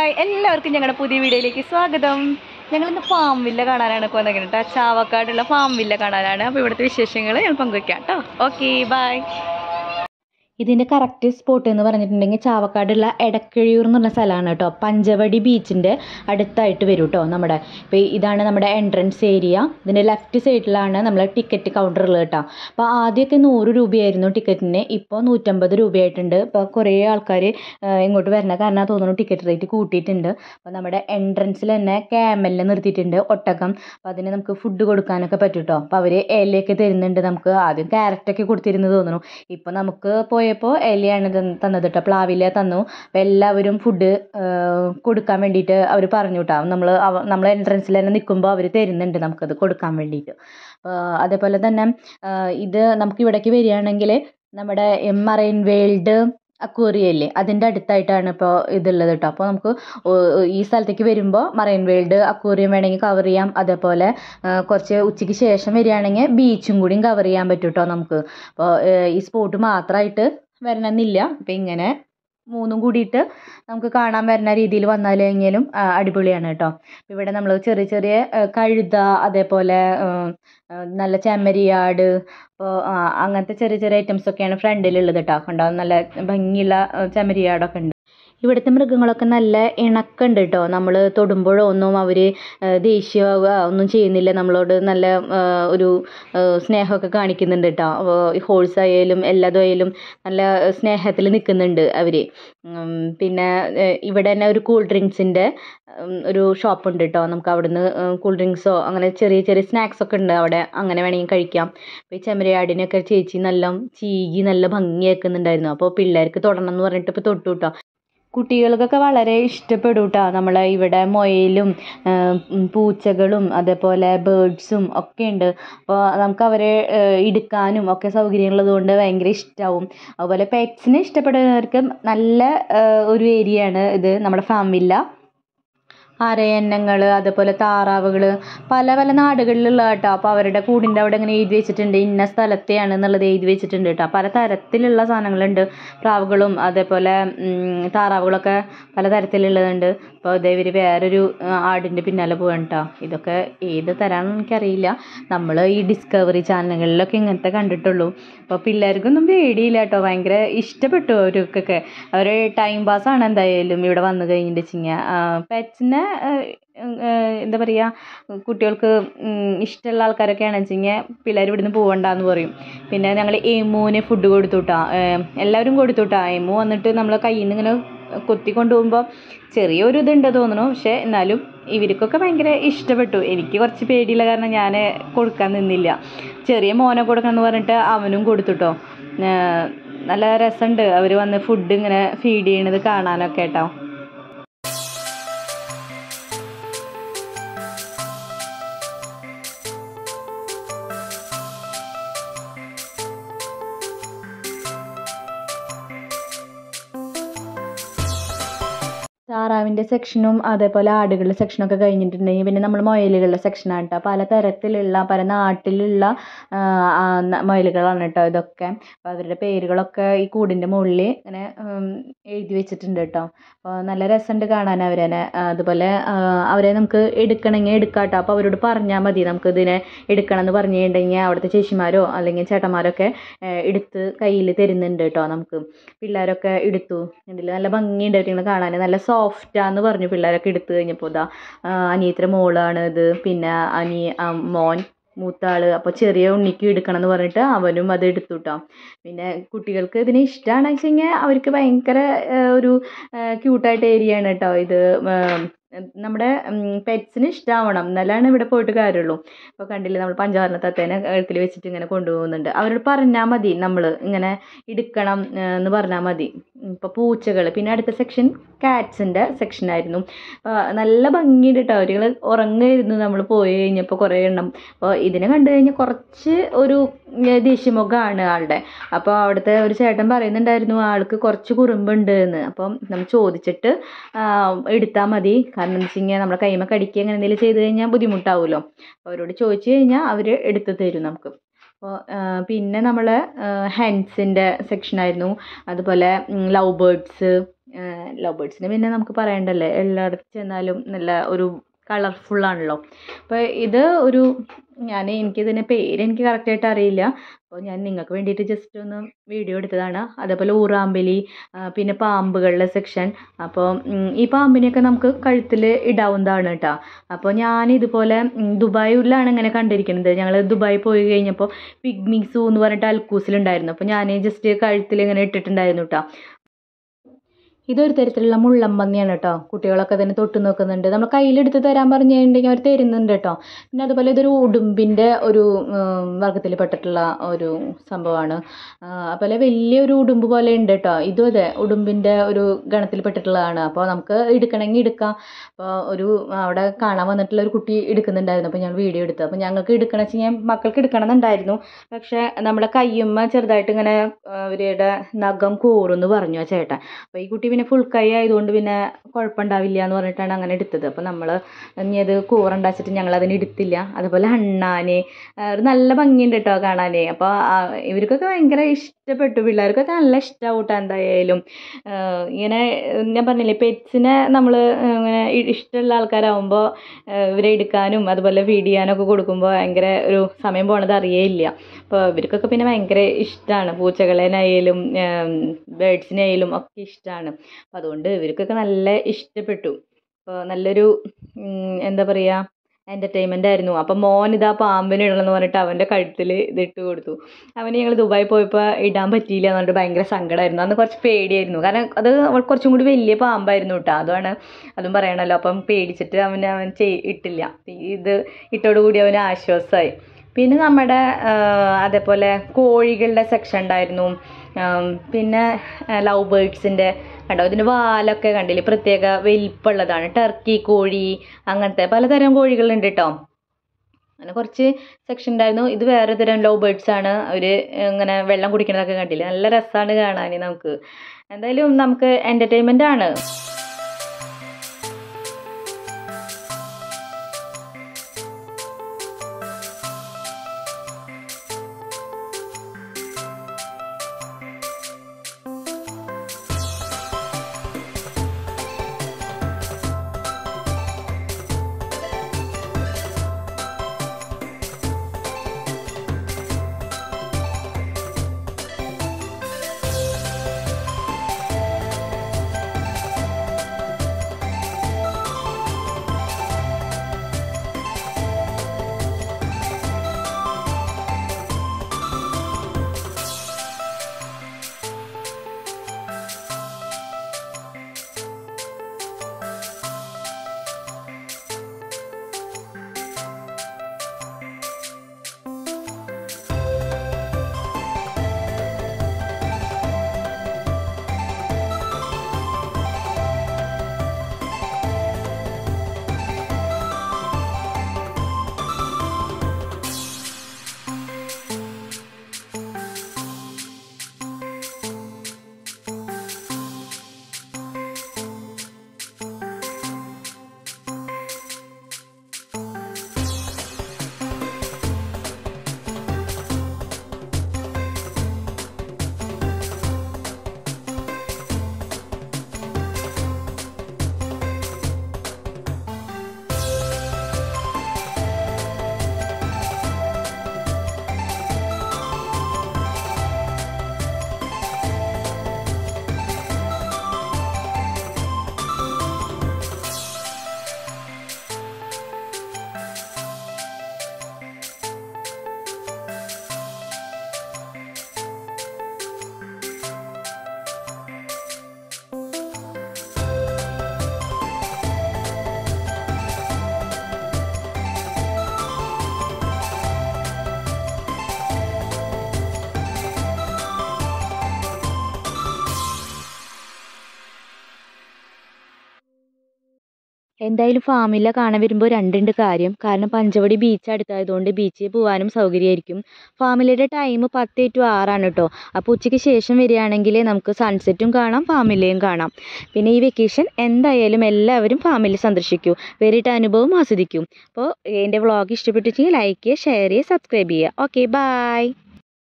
hi എല്ലാവർക്കും ഞങ്ങളുടെ പുതിയ വീഡിയോയിലേക്ക് സ്വാഗതം ഞങ്ങളിന്ന് ഫാം വില്ല കാണാനാണ് ഇപ്പോൾ വന്നിരിക്കുന്നത് കേട്ടോ ചാവക്കാടുള്ള ഫാം വില്ല കാണാനാണ് അപ്പോൾ ഇവിടുത്തെ വിശേഷങ്ങൾ ഞങ്ങൾ പങ്കുവയ്ക്കാം കേട്ടോ ഓക്കെ ബൈ ഇതിൻ്റെ കറക്റ്റ് സ്പോട്ട് എന്ന് പറഞ്ഞിട്ടുണ്ടെങ്കിൽ ചാവക്കാടുള്ള എടക്കിഴിയൂർ എന്ന് പറഞ്ഞ സ്ഥലമാണ് കേട്ടോ പഞ്ചവടി ബീച്ചിൻ്റെ അടുത്തായിട്ട് വരും കേട്ടോ നമ്മുടെ ഇപ്പോൾ ഇതാണ് നമ്മുടെ എൻട്രൻസ് ഏരിയ ഇതിൻ്റെ ലെഫ്റ്റ് സൈഡിലാണ് നമ്മൾ ടിക്കറ്റ് കൗണ്ടർ ഉള്ളത് കേട്ടോ അപ്പോൾ ആദ്യമൊക്കെ നൂറ് രൂപയായിരുന്നു ടിക്കറ്റിന് ഇപ്പോൾ നൂറ്റമ്പത് രൂപയായിട്ടുണ്ട് ഇപ്പോൾ കുറേ ആൾക്കാർ ഇങ്ങോട്ട് വരണ കാരണം തോന്നുന്നു ടിക്കറ്റ് റേറ്റ് കൂട്ടിയിട്ടുണ്ട് അപ്പോൾ നമ്മുടെ എൻട്രൻസിൽ തന്നെ ക്യാമലിനെ നിർത്തിയിട്ടുണ്ട് ഒട്ടകം അപ്പോൾ അതിന് നമുക്ക് ഫുഡ് കൊടുക്കാനൊക്കെ പറ്റും കേട്ടോ അപ്പോൾ അവർ ഇലയൊക്കെ തരുന്നുണ്ട് നമുക്ക് ആദ്യം ക്യാരറ്റൊക്കെ കൊടുത്തിരുന്നു തോന്നുന്നു ഇപ്പോൾ നമുക്ക് പോയപ്പോൾ ഇലയാണ് തന്ന- തന്നത് കേട്ടോ പ്ലാവില തന്നു അപ്പോൾ എല്ലാവരും ഫുഡ് കൊടുക്കാൻ വേണ്ടിയിട്ട് അവർ പറഞ്ഞു കേട്ടോ നമ്മൾ നമ്മൾ എൻട്രൻസിൽ തന്നെ നിൽക്കുമ്പോൾ അവർ തരുന്നുണ്ട് നമുക്കത് കൊടുക്കാൻ വേണ്ടിയിട്ട് അപ്പോൾ അതേപോലെ തന്നെ ആ, ഇത് നമുക്ക് ഇവിടേക്ക് വരികയാണെങ്കിൽ നമ്മുടെ മറൈൻ വേൾഡ് അക്വേറിയം ഇല്ലേ അതിൻ്റെ അടുത്തായിട്ടാണ് ഇപ്പോൾ ഇതുള്ളത് കേട്ടോ അപ്പോൾ നമുക്ക് ഓ- ഈ സ്ഥലത്തേക്ക് വരുമ്പോൾ മറൈൻ വേൾഡ് അക്വേറിയം വേണമെങ്കിൽ കവർ ചെയ്യാം അതേപോലെ ആ, കുറച്ച് ഉച്ചയ്ക്ക് ശേഷം വരികയാണെങ്കിൽ ബീച്ചും കൂടിയും കവർ ചെയ്യാൻ പറ്റും കേട്ടോ നമുക്ക് അപ്പോൾ ഈ സ്പോട്ട് മാത്രമായിട്ട് വരണമെന്നില്ല അപ്പോൾ ഇങ്ങനെ മൂന്നും കൂടിയിട്ട് നമുക്ക് കാണാൻ വരുന്ന രീതിയിൽ വന്നാലെങ്കിലും അടിപൊളിയാണ് കേട്ടോ അപ്പോൾ ഇവിടെ നമ്മൾ ചെറിയ ചെറിയ ആ, കഴുത അതേപോലെ ആ, ആ, നല്ല ചെമ്മരിയാട് അപ്പോൾ അങ്ങനത്തെ ചെറിയ ചെറിയ ഐറ്റംസ് ഒക്കെയാണ് ഫ്രണ്ടിലുള്ളത് കേട്ടോ കണ്ടോ നല്ല ഭംഗിയുള്ള ആ, ചെമ്മരിയാടൊക്കെ ഉണ്ട് ഇവിടുത്തെ മൃഗങ്ങളൊക്കെ നല്ല ഇണക്കമുണ്ട് കേട്ടോ നമ്മൾ തൊടുമ്പോഴോ ഒന്നും അവർ ദേഷ്യമാവുക ഒന്നും ചെയ്യുന്നില്ല നമ്മളോട് നല്ല ആ, ഒരു ആ, സ്നേഹമൊക്കെ കാണിക്കുന്നുണ്ട് കേട്ടോ ഹോഴ്സ് ആയാലും എല്ലാതും ആയാലും നല്ല സ്നേഹത്തിൽ നിൽക്കുന്നുണ്ട് അവർ പിന്നെ ഏ, ഇവിടെ തന്നെ ഒരു കൂൾ ഡ്രിങ്ക്സിൻ്റെ ഒരു ഷോപ്പ് ഉണ്ട് കേട്ടോ നമുക്ക് അവിടുന്ന് കൂൾ ഡ്രിങ്ക്സോ അങ്ങനെ ചെറിയ ചെറിയ സ്നാക്സ് ഒക്കെ ഉണ്ട് അവിടെ അങ്ങനെ വേണമെങ്കിൽ കഴിക്കാം അപ്പോൾ ഈ ചെമ്മരിയാടിനൊക്കെ ചേച്ചി നല്ല ചീകി നല്ല ഭംഗിയാക്കുന്നുണ്ടായിരുന്നു അപ്പോൾ പിള്ളേർക്ക് തൊടണം എന്ന് പറഞ്ഞിട്ട് ഇപ്പോൾ തൊട്ടു കേട്ടോ കുട്ടികൾക്കൊക്കെ വളരെ ഇഷ്ടപ്പെടും കേട്ടോ നമ്മളെ ഇവിടെ മുയലും ആ, ഉം, പൂച്ചകളും അതേപോലെ ബേർഡ്സും ഒക്കെ ഉണ്ട് അപ്പോൾ നമുക്ക് അവരെ ആ, എടുക്കാനും ഒക്കെ സൗകര്യമുള്ളത് കൊണ്ട് ഭയങ്കര ഇഷ്ടമാവും അതുപോലെ പെറ്റ്സിനെ ഇഷ്ടപ്പെടുന്നവർക്ക് നല്ല ആ, ഒരു ഏരിയയാണ് ഇത് നമ്മുടെ ഫാം വില്ല അരയന്നങ്ങൾ അതേപോലെ താറാവുകൾ പല പല നാടുകളിലുള്ള കേട്ടോ അപ്പോൾ അവരുടെ കൂടിൻ്റെ അവിടെ ഇങ്ങനെ എഴുതി വെച്ചിട്ടുണ്ട് ഇന്ന സ്ഥലത്തെയാണ് എന്നുള്ളത് എഴുതി വെച്ചിട്ടുണ്ട് കേട്ടോ പല തരത്തിലുള്ള സാധനങ്ങളുണ്ട് പ്രാവുകളും അതേപോലെ ഉം, താറാവുകളൊക്കെ പല തരത്തിലുള്ളതുണ്ട് അപ്പോൾ ഇതേ ഇവർ വേറൊരു ആ, ആടിൻ്റെ പിന്നാലെ പോവാണ് കേട്ടോ ഇതൊക്കെ ഏത് തരാണെന്ന് എനിക്കറിയില്ല നമ്മൾ ഈ ഡിസ്കവറി ചാനലുകളിലൊക്കെ ഇങ്ങനത്തെ കണ്ടിട്ടുള്ളൂ അപ്പോൾ പിള്ളേർക്കൊന്നും പേടിയില്ല കേട്ടോ ഭയങ്കര ഇഷ്ടപ്പെട്ടു അവർക്കൊക്കെ അവർ ടൈം പാസ്സാണ് എന്തായാലും ഇവിടെ വന്നു കഴിഞ്ഞിട്ട് വെച്ചിങ്ങനെ പെറ്റ്സിനെ എന്താ പറയുക കുട്ടികൾക്ക് ഉം, ഇഷ്ടമുള്ള ആൾക്കാരൊക്കെയാണെന്ന് വെച്ചിങ്ങനെ പിള്ളേർ ഇവിടുന്ന് പോകണ്ടെന്ന് പറയും പിന്നെ ഞങ്ങൾ എമുവിന് ഫുഡ് കൊടുത്തു കേട്ടോ എല്ലാവരും കൊടുത്തു കേട്ടോ എമു വന്നിട്ട് നമ്മൾ കയ്യിൽ നിന്ന് ഇങ്ങനെ കൊത്തി കൊണ്ടുപോകുമ്പോൾ ചെറിയൊരു ഇതുണ്ട് തോന്നുന്നു പക്ഷേ എന്നാലും ഇവർക്കൊക്കെ ഭയങ്കര ഇഷ്ടപ്പെട്ടു എനിക്ക് കുറച്ച് പേടിയുള്ള കാരണം ഞാൻ കൊടുക്കാൻ നിന്നില്ല ചെറിയ മോനെ കൊടുക്കണം എന്ന് പറഞ്ഞിട്ട് അവനും കൊടുത്തു കേട്ടോ നല്ല രസമുണ്ട് അവർ വന്ന് ഫുഡ് ഇങ്ങനെ ഫീഡ് ചെയ്യണത് കാണാനൊക്കെ കേട്ടോ താറാവിൻ്റെ സെക്ഷനും അതേപോലെ ആടുകളുടെ സെക്ഷനൊക്കെ കഴിഞ്ഞിട്ടുണ്ടെങ്കിൽ പിന്നെ നമ്മൾ മുയലുകളുടെ സെക്ഷനാണ് കേട്ടോ പല തരത്തിലുള്ള പല നാട്ടിലുള്ള ആ, ആ, ന- മുയലുകളാണ് കേട്ടോ ഇതൊക്കെ അപ്പോൾ അവരുടെ പേരുകളൊക്കെ ഈ കൂടിൻ്റെ മുകളിൽ ഇങ്ങനെ ഉം, എഴുതി വെച്ചിട്ടുണ്ട് കേട്ടോ അപ്പോൾ നല്ല രസമുണ്ട് കാണാൻ അവരെ അതുപോലെ ആ, അവരെ നമുക്ക് എടുക്കണമെങ്കിൽ എടുക്കാം കേട്ടോ അപ്പോൾ അവരോട് പറഞ്ഞാൽ മതി നമുക്ക് ഇതിനെ എടുക്കണം എന്ന് പറഞ്ഞു കഴിഞ്ഞിട്ടുണ്ടെങ്കിൽ അവിടുത്തെ ചേച്ചിമാരോ അല്ലെങ്കിൽ ചേട്ടന്മാരൊക്കെ ഏ, എടുത്ത് കയ്യിൽ തരുന്നുണ്ട് കേട്ടോ നമുക്ക് പിള്ളേരൊക്കെ എടുത്തു ഇതിൽ നല്ല ഭംഗിയുണ്ട് അവരിങ്ങനെ കാണാൻ നല്ല സോഫ്റ്റാന്ന് പറഞ്ഞു പിള്ളേരൊക്കെ എടുത്തു കഴിഞ്ഞപ്പോൾ ഇതാ ആ, അനിയത്തിയുടെ മോളാണ് ഇത് പിന്നെ അനി ആ, മോൻ മൂത്ത ആള് അപ്പോൾ ചെറിയ ഉണ്ണിക്ക് എടുക്കണം എന്ന് പറഞ്ഞിട്ട് അവനും അത് എടുത്തു കേട്ടോ പിന്നെ കുട്ടികൾക്ക് ഇതിനെ ഇഷ്ടമാണെന്ന് വെച്ച് കഴിഞ്ഞാൽ അവർക്ക് ഭയങ്കര ആ, ഒരു ക്യൂട്ടായിട്ട് ഏരിയ ആണ് കേട്ടോ ഇത് ആ, നമ്മുടെ പെറ്റ്സിന് ഇഷ്ടമാവണം എന്നാലാണ് ഇവിടെ പോയിട്ട് കാര്യമുള്ളൂ ഇപ്പോൾ കണ്ടില്ലേ നമ്മൾ പഞ്ചാറിന തത്തേനെ കഴുത്തിൽ വെച്ചിട്ട് ഇങ്ങനെ കൊണ്ടുപോകുന്നുണ്ട് അവരോട് പറഞ്ഞാൽ മതി നമ്മൾ ഇങ്ങനെ എടുക്കണം ആ, എന്ന് പറഞ്ഞാൽ മതി ഇപ്പോൾ പൂച്ചകൾ പിന്നെ അടുത്ത സെക്ഷൻ കാറ്റ്സിൻ്റെ സെക്ഷനായിരുന്നു അപ്പോൾ നല്ല ഭംഗിയുണ്ട് കേട്ടോ അവരുകൾ ഉറങ്ങായിരുന്നു നമ്മൾ പോയി കഴിഞ്ഞപ്പോൾ കുറേ എണ്ണം അപ്പോൾ ഇതിനെ കണ്ടു കഴിഞ്ഞാൽ കുറച്ച് ഒരു ഏ, ദേഷ്യമുഖമാണ് ആളുടെ അപ്പോൾ അവിടുത്തെ ഒരു ചേട്ടൻ പറയുന്നുണ്ടായിരുന്നു ആൾക്ക് കുറച്ച് കുറുമ്പുണ്ട് എന്ന് അപ്പം നമ്മൾ ചോദിച്ചിട്ട് എടുത്താൽ മതി കാരണം എന്ന് വെച്ച് കഴിഞ്ഞാൽ നമ്മുടെ കൈമ കടിക്കുക അങ്ങനെ എന്തെങ്കിലും ചെയ്ത് കഴിഞ്ഞാൽ ബുദ്ധിമുട്ടാവുമല്ലോ അപ്പോൾ അവരോട് ചോദിച്ചു കഴിഞ്ഞാൽ അവർ എടുത്ത് തരും നമുക്ക് അപ്പോൾ പിന്നെ നമ്മൾ ഹെൻസിൻ്റെ സെക്ഷനായിരുന്നു അതുപോലെ ലവ് ബേർഡ്സ് ലവ് ബേർഡ്സിന് പിന്നെ നമുക്ക് പറയണ്ടല്ലേ എല്ലായിടത്ത് ചെന്നാലും നല്ല ഒരു കളർഫുള്ളാണല്ലോ അപ്പോൾ ഇത് ഒരു ഞാൻ എനിക്കിതിൻ്റെ പേര് എനിക്ക് കറക്റ്റായിട്ട് അറിയില്ല അപ്പോൾ ഞാൻ നിങ്ങൾക്ക് വേണ്ടിയിട്ട് ജസ്റ്റ് ഒന്ന് വീഡിയോ എടുത്തതാണ് അതേപോലെ ഊറാമ്പലി പിന്നെ പാമ്പുകളുടെ സെക്ഷൻ അപ്പോൾ ഈ പാമ്പിനെയൊക്കെ നമുക്ക് കഴുത്തിൽ ഇടാവുന്നതാണ് കേട്ടോ അപ്പോൾ ഞാൻ ഇതുപോലെ ദുബായിലാണ് ഇങ്ങനെ കണ്ടിരിക്കുന്നത് ഞങ്ങൾ ദുബായി പോയി കഴിഞ്ഞപ്പോൾ പിഗ്മി സൂ എന്ന് പറഞ്ഞിട്ട് അൽക്കൂസിലുണ്ടായിരുന്നു അപ്പോൾ ഞാൻ ജസ്റ്റ് കഴുത്തിൽ ഇങ്ങനെ ഇട്ടിട്ടുണ്ടായിരുന്നു കേട്ടോ ഇതൊരു തരത്തിലുള്ള മുള്ളമ്പന്നിയാണ് കേട്ടോ കുട്ടികളൊക്കെ തന്നെ തൊട്ട് നോക്കുന്നുണ്ട് നമ്മൾ കയ്യിലെടുത്ത് തരാൻ പറഞ്ഞു കഴിഞ്ഞിട്ടുണ്ടെങ്കിൽ അവർ തരുന്നുണ്ട് കേട്ടോ പിന്നെ അതുപോലെ ഇതൊരു ഉടുമ്പിൻ്റെ ഒരു വർഗത്തിൽ പെട്ടിട്ടുള്ള ഒരു സംഭവമാണ് അതുപോലെ വലിയൊരു ഉടുമ്പ് പോലെ ഉണ്ട് കേട്ടോ ഇതും അതെ ഉടുമ്പിൻ്റെ ഒരു ഗണത്തിൽ പെട്ടിട്ടുള്ളതാണ് അപ്പോൾ നമുക്ക് എടുക്കണമെങ്കിൽ എടുക്കാം അപ്പോൾ ഒരു അവിടെ കാണാൻ വന്നിട്ടുള്ള ഒരു കുട്ടി എടുക്കുന്നുണ്ടായിരുന്നു അപ്പോൾ ഞങ്ങൾ വീഡിയോ എടുത്തു അപ്പോൾ ഞങ്ങൾക്ക് എടുക്കണം വെച്ച് കഴിഞ്ഞാൽ മക്കൾക്ക് എടുക്കണം എന്നുണ്ടായിരുന്നു പക്ഷേ നമ്മുടെ കയ്യുമ്മ ചെറുതായിട്ട് ഇങ്ങനെ അവരുടെ നഖം കൂറുമെന്ന് പറഞ്ഞു ആ ചേട്ടൻ അപ്പോൾ ഈ കുട്ടി പിന്നെ ഫുൾ കൈ ആയതുകൊണ്ട് പിന്നെ കുഴപ്പമുണ്ടാവില്ല എന്ന് പറഞ്ഞിട്ടാണ് അങ്ങനെ എടുത്തത് അപ്പോൾ നമ്മൾ ഇനി അത് കൂറുണ്ടാച്ചിട്ട് ഞങ്ങൾ അതിന് എടുത്തില്ല അതുപോലെ ഹണ്ണാൻ ഒരു നല്ല ഭംഗിയുണ്ട് കേട്ടോ കാണാൻ അപ്പോൾ ഇവർക്കൊക്കെ ഭയങ്കര ഇഷ്ടപ്പെട്ടു പിള്ളേർക്കൊക്കെ നല്ല ഇഷ്ടമാവും കേട്ടോ എന്തായാലും ഇങ്ങനെ ഞാൻ പറഞ്ഞില്ലേ പെറ്റ്സിനെ നമ്മൾ ഇങ്ങനെ ഇഷ്ടമുള്ള ആൾക്കാരാകുമ്പോൾ ഇവരെ എടുക്കാനും അതുപോലെ ഫീഡ് ചെയ്യാനൊക്കെ കൊടുക്കുമ്പോൾ ഭയങ്കര ഒരു സമയം പോണത് അറിയേയില്ല അപ്പോൾ ഇവർക്കൊക്കെ പിന്നെ ഭയങ്കര ഇഷ്ടമാണ് പൂച്ചകളേനായാലും ബേഡ്സിനായാലും ഒക്കെ ഇഷ്ടമാണ് അപ്പോൾ അതുകൊണ്ട് ഇവർക്കൊക്കെ നല്ല ഇഷ്ടപ്പെട്ടു അപ്പോൾ നല്ലൊരു എന്താ പറയുക എൻ്റർടൈൻമെൻ്റ് ആയിരുന്നു അപ്പം മോൻ ഇതാ പാമ്പിന് ഇടണമെന്ന് പറഞ്ഞിട്ട് അവൻ്റെ കഴുത്തിൽ ഇതിട്ട് കൊടുത്തു അവന് ഞങ്ങൾ ദുബായി പോയപ്പോൾ ഇടാൻ പറ്റിയില്ല എന്ന് പറഞ്ഞിട്ട് ഭയങ്കര സങ്കടമായിരുന്നു അന്ന് കുറച്ച് പേടിയായിരുന്നു കാരണം അത് കുറച്ചും കൂടി വലിയ പാമ്പായിരുന്നു കേട്ടോ അതാണ് അതും പറയണമല്ലോ അപ്പം പേടിച്ചിട്ട് അവൻ അവൻ ചെയ് ഇട്ടില്ല ഇത് ഇട്ടോടുകൂടി അവന് ആശ്വാസമായി പിന്നെ നമ്മുടെ അതേപോലെ കോഴികളുടെ സെക്ഷൻ ഉണ്ടായിരുന്നു പിന്നെ ലവ് ബേർഡ്സിൻ്റെ കണ്ടോ ഇതിൻ്റെ വാലൊക്കെ കണ്ടില്ലേ പ്രത്യേക വലിപ്പമുള്ളതാണ് ടർക്കി കോഴി അങ്ങനത്തെ പലതരം കോഴികളുണ്ട് കേട്ടോ അങ്ങനെ കുറച്ച് സെക്ഷൻ ഉണ്ടായിരുന്നു ഇത് വേറെ തരം ലവ് ബേർഡ്സ് ആണ് അവർ ഇങ്ങനെ വെള്ളം കുടിക്കണതൊക്കെ കണ്ടില്ലേ നല്ല രസമാണ് കാണാൻ നമുക്ക് എന്തായാലും നമുക്ക് എൻ്റർടൈൻമെൻ്റ് ആണ് എന്തായാലും ഫാമിലെ കാണാൻ വരുമ്പോൾ രണ്ടുണ്ട് കാര്യം കാരണം പഞ്ചവടി ബീച്ച് അടുത്തായതുകൊണ്ട് ബീച്ചിൽ പോകാനും സൗകര്യമായിരിക്കും ഫാമിലിയുടെ ടൈം പത്ത് ടു ആറാണ് കേട്ടോ അപ്പോൾ ഉച്ചയ്ക്ക് ശേഷം വരികയാണെങ്കിൽ നമുക്ക് സൺസെറ്റും കാണാം ഫാമിലിയും കാണാം പിന്നെ ഈ വെക്കേഷൻ എന്തായാലും എല്ലാവരും ഫാമിലി സന്ദർശിക്കൂ വേറിട്ട അനുഭവം ആസ്വദിക്കും അപ്പോൾ എൻ്റെ വ്ളോഗ് ഇഷ്ടപ്പെട്ടിട്ടുണ്ടെങ്കിൽ ലൈക്ക് ചെയ്യുക ഷെയർ ചെയ്യുക സബ്സ്ക്രൈബ് ചെയ്യുക ഓക്കെ ബായ്